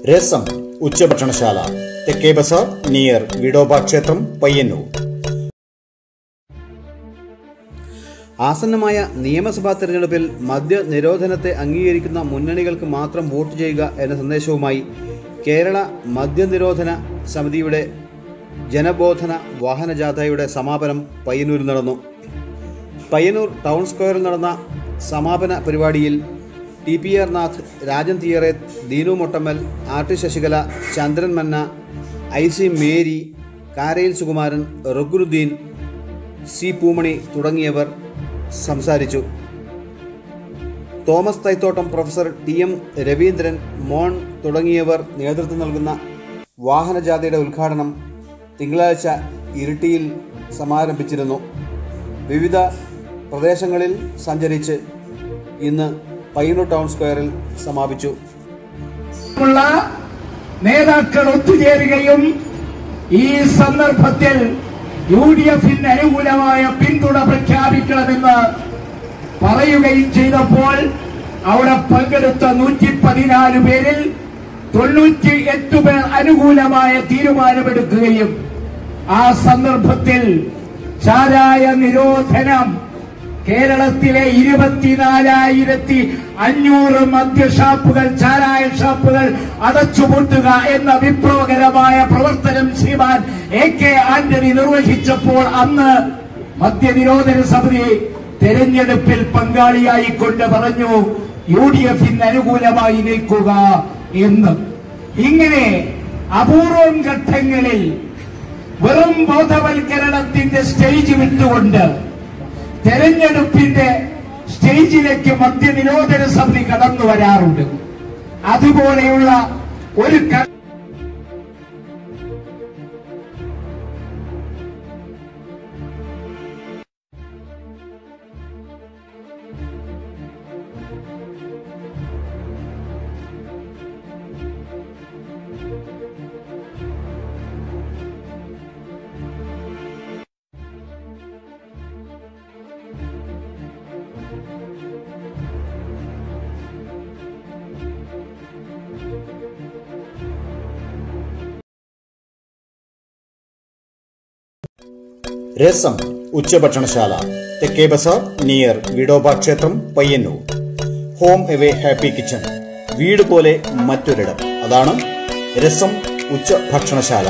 രസം ഉച്ചഭക്ഷണശാല തെക്കേ ബസാർ നിയർ വിഡോബ ക്ഷേത്രം പയ്യന്നൂർ ആസന്നമായ നിയമസഭാ തെരഞ്ഞെടുപ്പിൽ മദ്യ നിരോധനത്തെ അംഗീകരിക്കുന്ന മുന്നണികൾക്ക് മാത്രം വോട്ട് ചെയ്യുക എന്ന സന്ദേശവുമായി കേരള മദ്യനിരോധന സമിതിയുടെ ജനബോധന വാഹനജാഥയുടെ സമാപനം പയ്യന്നൂരിൽ നടന്നു പയ്യന്നൂർ ടൗൺ സ്ക്വയറിൽ നടന്ന സമാപന പരിപാടിയിൽ T P R Nath Rajan തിയറേത്ത് Deenu Mottammal R T Sasikala Chandran Manna I C Mary Karayil Sukumaran റഗുലുദ്ദീൻ സി പൂമണി തുടങ്ങിയവർ സംസാരിച്ചു Thomas Thaithottam professor T M Raveendran മോൺ തുടങ്ങിയവർ നേതൃത്വം നൽകുന്ന വാഹനജാഥയുടെ ഉദ്ഘാടനം തിങ്കളാഴ്ച ഇരിട്ടിയിൽ സമാരംഭിച്ചിരുന്നു വിവിധ പ്രദേശങ്ങളിൽ സഞ്ചരിച്ച് ഇന്ന് പയ്യന്നൂർ ടൗൺ സ്ക്വയറിൽ സമാപിച്ചു ഉള്ള നേതാക്കൾ ഒത്തുചേരുകയും ഈ സന്ദർഭത്തിൽ യു ഡി എഫിന് അനുകൂലമായ പിന്തുണ പ്രഖ്യാപിക്കണമെന്ന് പറയുകയും ചെയ്തപ്പോൾ അവിടെ പങ്കെടുത്ത നൂറ്റി പതിനാല് പേരിൽ തൊണ്ണൂറ്റി എട്ട് പേർ അനുകൂലമായ തീരുമാനമെടുക്കുകയും ആ സന്ദർഭത്തിൽ ചാരായ നിരോധനം കേരളത്തിലെ ഇരുപത്തിനാലായിരത്തി അഞ്ഞൂറ് മദ്യഷാപ്പുകൾ ചാരായ ഷാപ്പുകൾ അടച്ചുപൂട്ടുക എന്ന വിപ്ലവകരമായ പ്രവർത്തനം ശ്രീമാൻ എ കെ ആന്റണി നിർവഹിച്ചപ്പോൾ അന്ന് മദ്യനിരോധന സമിതി തെരഞ്ഞെടുപ്പിൽ പങ്കാളിയായിക്കൊണ്ട് പറഞ്ഞു യു ഡി എഫിന് അനുകൂലമായി നിൽക്കുക എന്ന് ഇങ്ങനെ അപൂർവം ഘട്ടങ്ങളിൽ വെറും ബോധവൽക്കരണത്തിന്റെ സ്റ്റേജ് വിട്ടുകൊണ്ട് തെരഞ്ഞെടുപ്പിന്റെ സ്റ്റേജിലേക്ക് മദ്യനിരോധന സമിതി കടന്നു വരാറുണ്ട് അതുപോലെയുള്ള ഒരു ക- രസം ഉച്ചഭക്ഷണശാല തെക്കേ ബസാർ നിയർ വിഡോബ ക്ഷേത്രം Payyannur home away happy kitchen വീട് പോലെ മറ്റൊരിടം അതാണ് രസം ഉച്ചഭക്ഷണശാല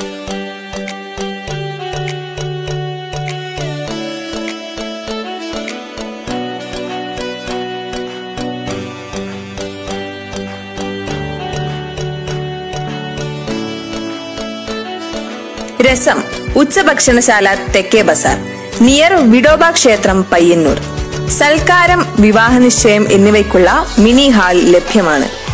രസം ഉച്ചഭക്ഷണശാല തെക്കേ ബസാർ നിയർ വിഡോബ ക്ഷേത്രം പയ്യന്നൂർ സൽക്കാരം വിവാഹ നിശ്ചയം എന്നിവയ്ക്കുള്ള മിനി ഹാൾ ലഭ്യമാണ്